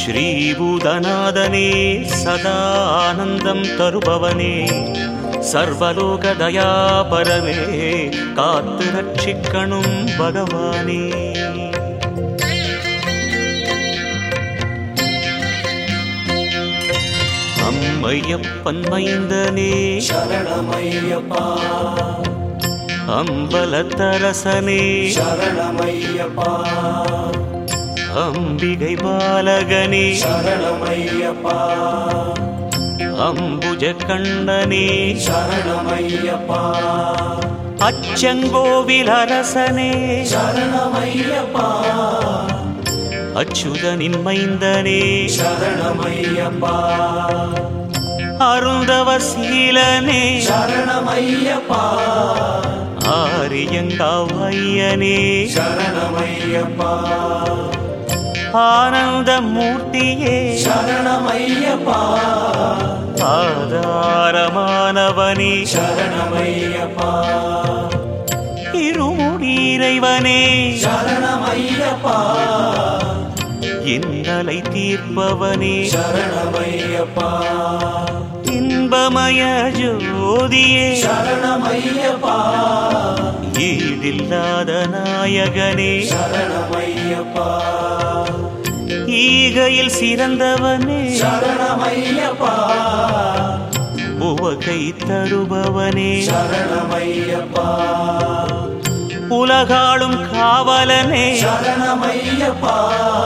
ஸ்ரீபூதநாதனே சதா ஆனந்தம் தருபவனே சர்வலோக தயாபரமே காத்து ரட்சிக்கணும் பகவானே அம்மையப்பன் மைந்தனே சரணமையப்பா அம்பலத்தரசனே சரணமையப்பா அம்பிகை பாலகனே சரணமையப்பா அம்புஜ கண்ணனே சரணமையப்பா அச்சங்கோவில் அரசனே சரணமையப்பா அச்சுதனின் மைந்தனே சரணமையப்பா அருந்தவசீலனே சரணமையப்பா ஆரியங்காவையனே சரணமையப்பா ஆனந்த மூர்த்தியே சரணமையப்பா ஆதாரமானவனே சரணமையப்பா இருமுடியிறைவனே சரணமையப்பா இன்னலை தீர்ப்பவனே சரணமையப்பா இன்பமய ஜோதியே சரணமையப்பா ஈடில்லாத நாயகனே சரணமையப்பா ஈகையில் சிறந்தவனே சரணமையப்பா உவகை தருபவனே சரணமையப்பா உலகாளும் காவலனே சரணமையப்பா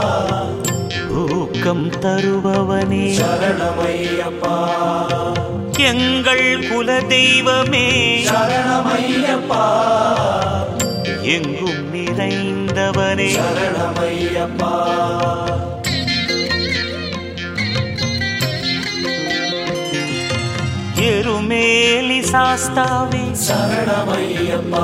ஊக்கம் தருபவனே சரணமையப்பா எங்கள் குல தெய்வமே சரணமையப்பா எங்கும் நிறைந்தவனே சரணமையப்பா எருமேலி சாஸ்தாவே சரணமையப்பா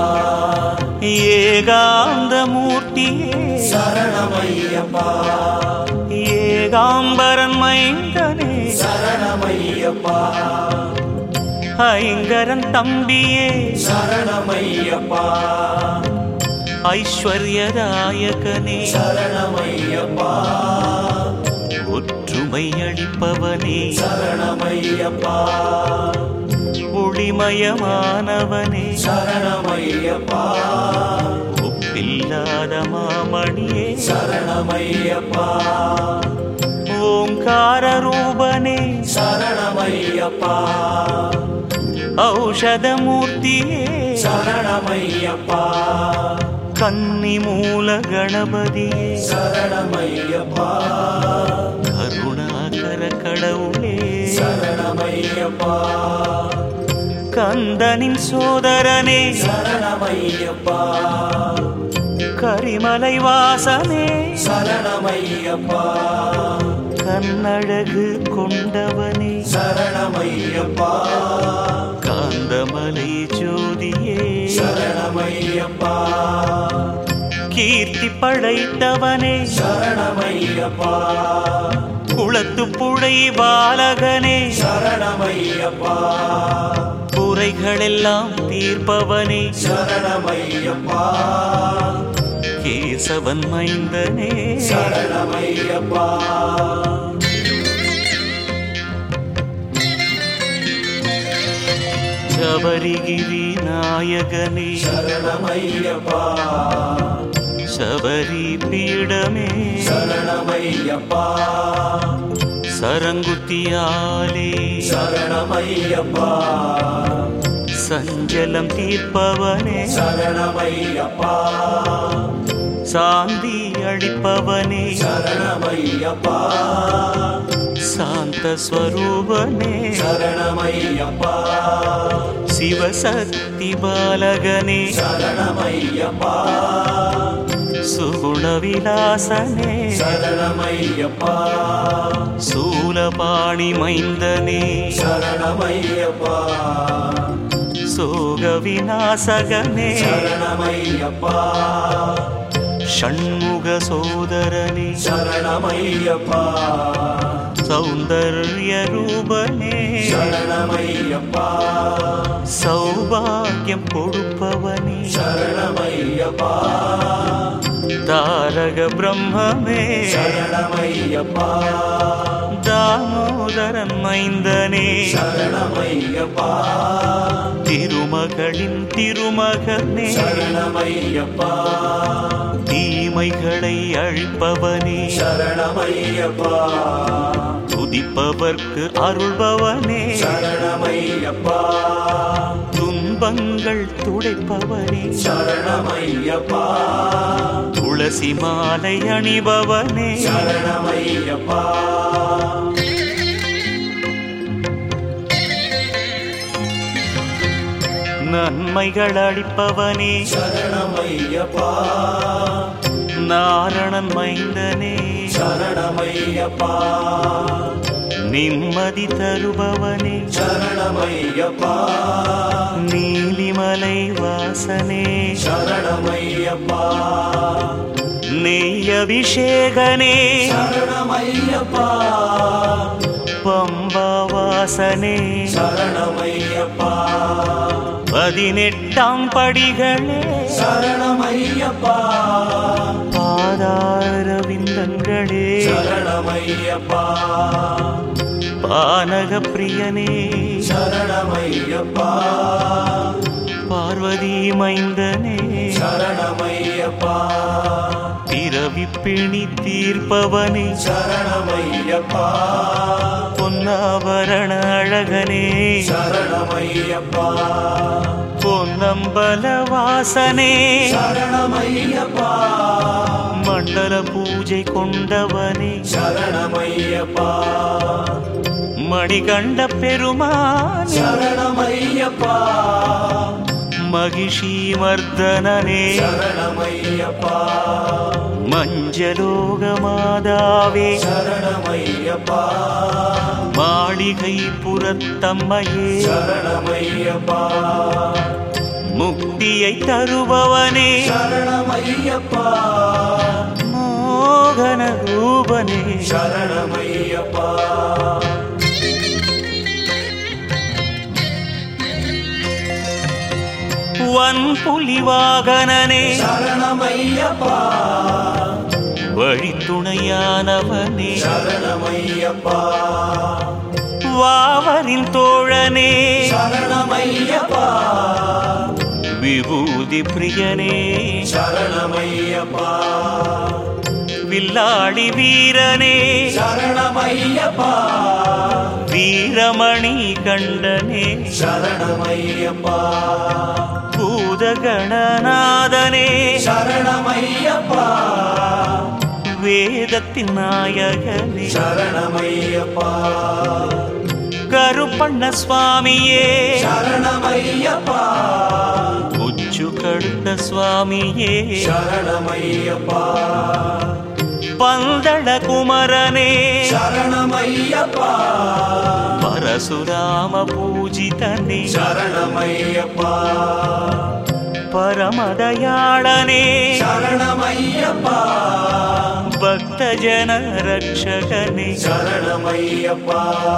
ஏகாந்த மூர்த்தியே சரணமையப்பா ஏகாம்பரன் மைந்தனே சரணமையப்பா ஐங்கரன் தம்பியே சரணமையப்பா ஐஸ்வர்யதாயகனே சரணமையப்பா ஒற்றுமை அளிப்பவனே சரணமையப்பா ஒளிமயமானவனே சரணமையப்பா ஒப்பில்லாத மாமணியே சரணமையப்பா ஓங்கார ரூபனே சரணமையப்பா ஔஷதமூர்த்தியே சரணமையப்பா கன்னி மூல கணபதியே சரணமையப்பா கருணாகர கடவுளே சரணமையப்பா கந்தனின் சோதரனே சரணமையப்பா கரிமலை வாசனே சரணமையப்பா கண்ணழகு கொண்டவனே சரணமையப்பா காந்தமலை ஜோதியே சரணமையப்பா கீர்த்தி படைத்தவனே சரணமையப்பா குளத்து புழை பாலகனே சரணமையப்பா குறைகளெல்லாம் தீர்ப்பவனே சரணமையப்பா கேசவன் மைந்தனே சரணமையப்பா சபரிகிரி நாயகனே சரணமையப்பா சபரி பீடமே சரணமையப்பா சரங்குத்தியாலே சரணமையப்பா சஞ்சலம் தீர்ப்பவனே சரணமையப்பா சாந்தி அளிப்பவனே சரணமையப்பா சாந்த ஸ்வரூபனே சரணமையப்பா சிவசக்தி பாலகனே சரணமையப்பா சுகுணவிலாசனே சரணமையப்பா சூலபாணி மைந்தனே சரணமையப்பா சோக விநாசகனே சரணமையப்பா ஷண்முக சோதரனே சரணமையப்பா சௌந்தர்ய ரூபனே சரணமையப்பா சௌபாகியம் கொடுப்பவனே சரணமையப்பா தாரக பிரம்மமே சரணமையப்பா தாமோதரன் மைந்தனே சரணமையப்பா திருமகளின் திருமகனே சரணமையப்பா தீமைகளை அழிப்பவனே சரணமையப்பா துதிப்பவர்க்கு அருள்பவனே சரணமையப்பா துன்பங்கள் துடைப்பவனே சரணமையப்பா துளசி மாலை அணிபவனே சரணமையப்பா நன்மைகள் அளிப்பவனே சரணமையப்பா நாரணன் மைந்தனே சரணமையப்பா நிம்மதி தருபவனே சரணமையப்பா நீலிமலை வாசனே சரணமையப்பா நெய் அபிஷேகனே சரணமையப்பா பம்பா வாசனே சரணமையப்பா பதினெட்டாம் படிகளே சரணமையப்பா பாதார விந்தங்களே சரணமையப்பா பானக பிரியனே சரணமையப்பா பார்வதி மைந்தனே சரணமையப்பா பிறவி பிணி தீர்ப்பவனே சரணமையப்பா பொன்னாபரண அழகனே சரணமையப்பா பொன்னம்பல வாசனே சரணமையப்பா மண்டல பூஜை கொண்டவனே சரணமையப்பா மணிகண்ட பெருமானே சரணமையப்பா மகிஷி மர்தனனே சரணமையப்பா மஞ்சலோக மாதாவே சரணமையப்பா மாளிகை புறத்தம்மையே சரணமையப்பா முக்தியை தருபவனே சரணமையப்பா மோகன ரூபனே சரணமையப்பா வன் புலி வாகனனே சரணமையப்பா வழித்துணையானவனே சரணமையப்பா வாவரின் தோழனே சரணமையப்பா விபூதி பிரியனே சரணமையப்பா வில்லாளி வீரனே சரணமையப்பா வீரமணி கண்டனே சரணமையப்பா பூதகணநாதனே சரணமையப்பா வேதத்தின் நாயகனே சரணமையப்பா கருப்பண்ண சுவாமியே சரணமையப்பா உச்சு கடுத்த சுவாமியே சரணமையப்பா பந்தள குமரனே சரணமையப்பா பரசுராம பூஜிதனே சரணமையப்பா பரமதயாளனே சரணமையப்பா பக்த ஜன ரட்சகனே சரணமையப்பா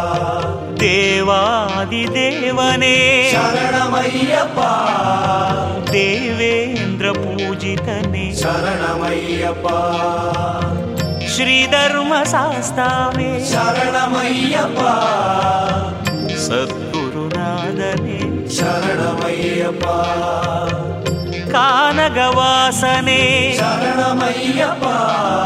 தேவாதி தேவனே சரணமையப்பா தேவேந்திர பூஜிதனே சரணமையப்பா ஸ்ரீதர்ம சாஸ்தாவே சரணமையப்பா சத்குருநாதனே சரணமையப்பா கானகவாசனே சரணமையப்பா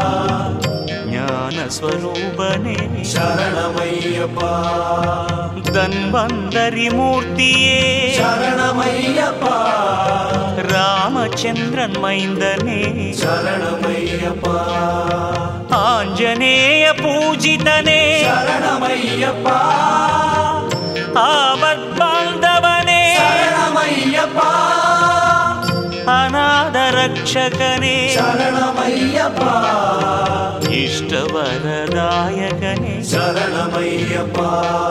ஞானஸ்வரூபனே சரணமையப்பா தன்வந்தரி மூர்த்தியே சரணமையப்பா ராமச்சந்திரன் மைந்தனே சரணமையப்பா ஆஞ்சநேய பூஜிதனே சரணமையப்பா ஆபத் பாந்தவனே சரணமையப்பா அநாத ரட்சகனே சரணமையப்பா இஷ்டவரதாயகனே சரணமையப்பா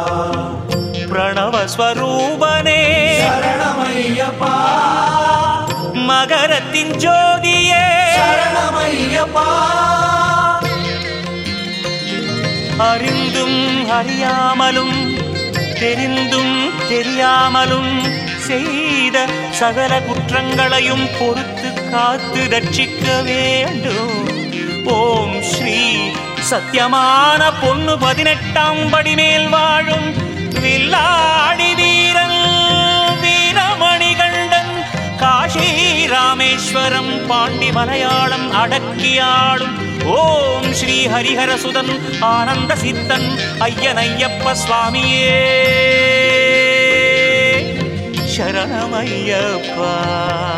பிரணவஸ்வரூபனே சரணமையப்பா மகரத்தின் ஜோதியே சரணமையப்பா அறிந்தும் அறியாமலும் தெரிந்தும் தெரியாமலும் செய்த சகல குற்றங்களையும் பொறுத்து காத்து ரட்சிக்க வேண்டும் ஓம் ஸ்ரீ சத்தியமான பொண்ணு பதினெட்டாம் படி மேல் வாழும் வில்லாடி வீரன் வீரமணிகண்டன் காஷி ராமேஸ்வரம் பாண்டி மலையாளம் அடக்கியாடும் ஓம் ஸ்ரீ ஹரிஹரசுதன் ஆனந்த சித்தன் ஐயன் ஐயப்ப சுவாமியே சரணமையப்பா